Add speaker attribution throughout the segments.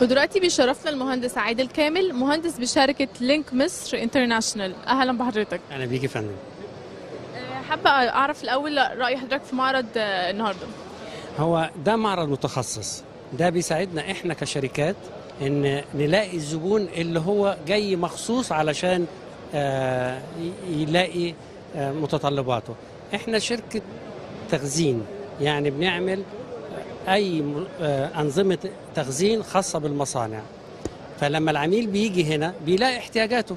Speaker 1: ودلوقتي بيشرفنا المهندس عادل كامل مهندس بشركة لينك مصر انترناشونال أهلا بحضرتك
Speaker 2: انا بيجي فندم
Speaker 1: أه، حابة أعرف الأول رأي حضرتك في معرض أه، النهاردة
Speaker 2: هو ده معرض متخصص ده بيساعدنا احنا كشركات ان نلاقي الزبون اللي هو جاي مخصوص علشان آه، ي- يلاقي آه، متطلباته احنا شركة تخزين يعني بنعمل اي م- آه، انظمة تخزين خاصة بالمصانع فلما العميل بيجي هنا بيلاقي احتياجاته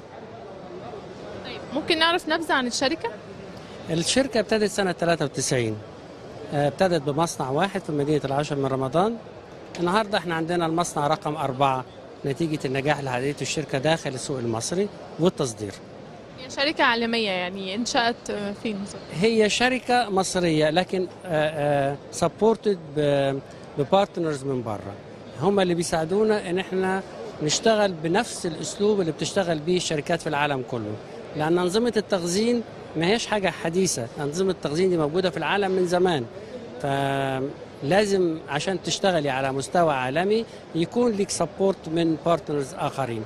Speaker 1: طيب ممكن نعرف نبذة عن الشركة؟
Speaker 2: الشركة ابتدت سنة 93 آه، ابتدت بمصنع واحد في مدينة العاشر من رمضان النهاردة احنا عندنا المصنع رقم أربعة نتيجة النجاح اللي حققته الشركة داخل السوق المصري والتصدير
Speaker 1: هي شركة عالمية يعني انشأت أه، فين بالظبط؟
Speaker 2: هي شركة مصرية لكن سبورتد ببارتنرز من بره هم اللي بيساعدونا ان احنا نشتغل بنفس الاسلوب اللي بتشتغل بيه الشركات في العالم كله لان انظمه التخزين ما هيش حاجه حديثه انظمه التخزين دي موجوده في العالم من زمان فلازم عشان تشتغلي على مستوى عالمي يكون لك سبورت من بارتنرز اخرين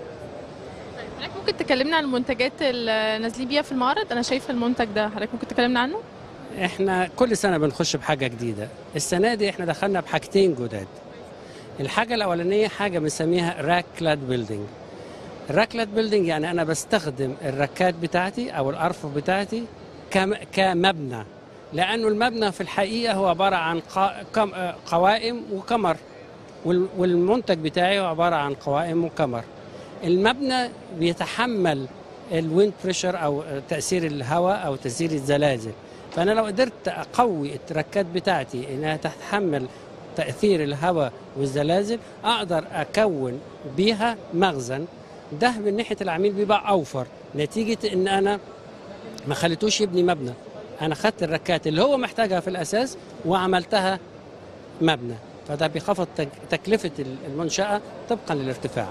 Speaker 1: طيب حضرتك ممكن تكلمنا عن المنتجات اللي نازلين بيها في المعرض؟ أنا شايفة المنتج ده حضرتك ممكن تكلمنا عنه؟
Speaker 2: احنا كل سنه بنخش بحاجه جديده السنه دي احنا دخلنا بحاجتين جداد الحاجه الاولانيه حاجه بنسميها راك كلاد بيلدينج الراك كلاد بيلدينج يعني انا بستخدم الركات بتاعتي او الارفف بتاعتي كم- كمبنى لانه المبنى في الحقيقه هو عباره عن قا- كم- آه، قوائم وكمر وال- والمنتج بتاعي هو عباره عن قوائم وكمر المبنى بيتحمل الويند بريشر او تاثير الهواء او تاثير الزلازل فانا لو قدرت اقوي التركات بتاعتي انها تتحمل تاثير الهواء والزلازل اقدر اكون بيها مخزن ده من ناحيه العميل بيبقى اوفر نتيجه ان انا ما خليتوش يبني مبنى انا خدت الركات اللي هو محتاجها في الاساس وعملتها مبنى فده بيخفض تك- تكلفه المنشاه طبقا للارتفاع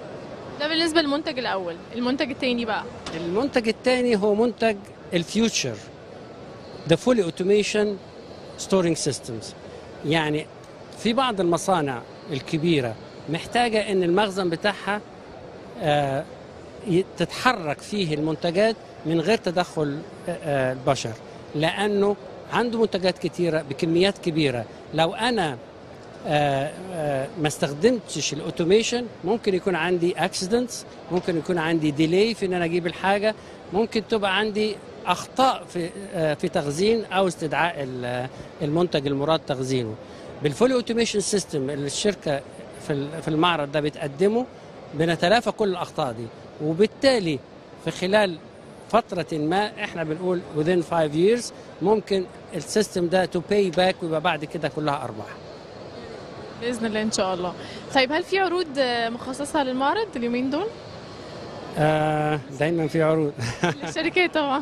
Speaker 1: ده بالنسبة للمنتج الأول المنتج التاني بقى
Speaker 2: المنتج الثاني هو منتج الفيوتشر ذا فولي اوتوميشن ستورنج سيستمز يعني في بعض المصانع الكبيره محتاجه ان المخزن بتاعها آه، ي- تتحرك فيه المنتجات من غير تدخل آه، آه، البشر لانه عنده منتجات كتيره بكميات كبيره لو انا آه، آه، ما استخدمتش الاوتوميشن ممكن يكون عندي اكسيدنتس ممكن يكون عندي ديلي في ان انا اجيب الحاجه ممكن تبقى عندي اخطاء في آه، في تخزين او استدعاء ال- المنتج المراد تخزينه بالفولي اوتوميشن سيستم اللي الشركه في ال- في المعرض ده بتقدمه بنتلافى كل الاخطاء دي وبالتالي في خلال فترة ما احنا بنقول within 5 years ممكن السيستم ده to pay back ويبقى بعد كده كلها ارباح
Speaker 1: بإذن الله إن شاء الله طيب هل في عروض أه، مخصصة للمعرض اليومين دول؟
Speaker 2: آه دايما في عروض
Speaker 1: للشركات طبعا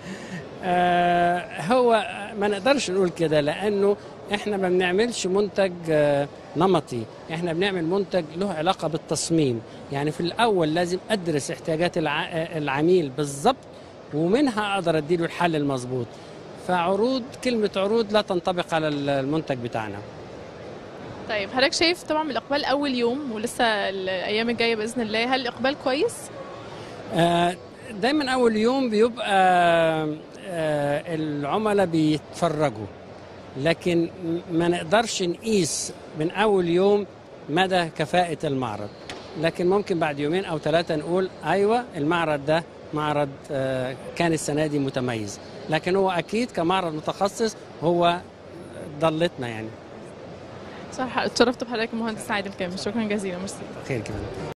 Speaker 2: آه هو ما نقدرش نقول كده لانه احنا ما بنعملش منتج آه نمطي احنا بنعمل منتج له علاقه بالتصميم يعني في الاول لازم ادرس احتياجات الع... آه، العميل بالضبط ومنها اقدر اديله الحل المظبوط فعروض كلمه عروض لا تنطبق على المنتج بتاعنا
Speaker 1: طيب حضرتك شايف طبعا الإقبال أول يوم ولسه الأيام الجاية بإذن الله هل الإقبال كويس؟
Speaker 2: آه، دايما اول يوم بيبقى آه، العملاء بيتفرجوا لكن ما نقدرش نقيس من اول يوم مدى كفاءة المعرض لكن ممكن بعد يومين او ثلاثة نقول ايوه المعرض ده معرض آه، كان السنة دي متميز لكن هو اكيد كمعرض متخصص هو ضلتنا يعني
Speaker 1: صراحة اتشرفت بحضرتك المهندس عادل كامل شكرا جزيلا ميرسي
Speaker 2: خير كمان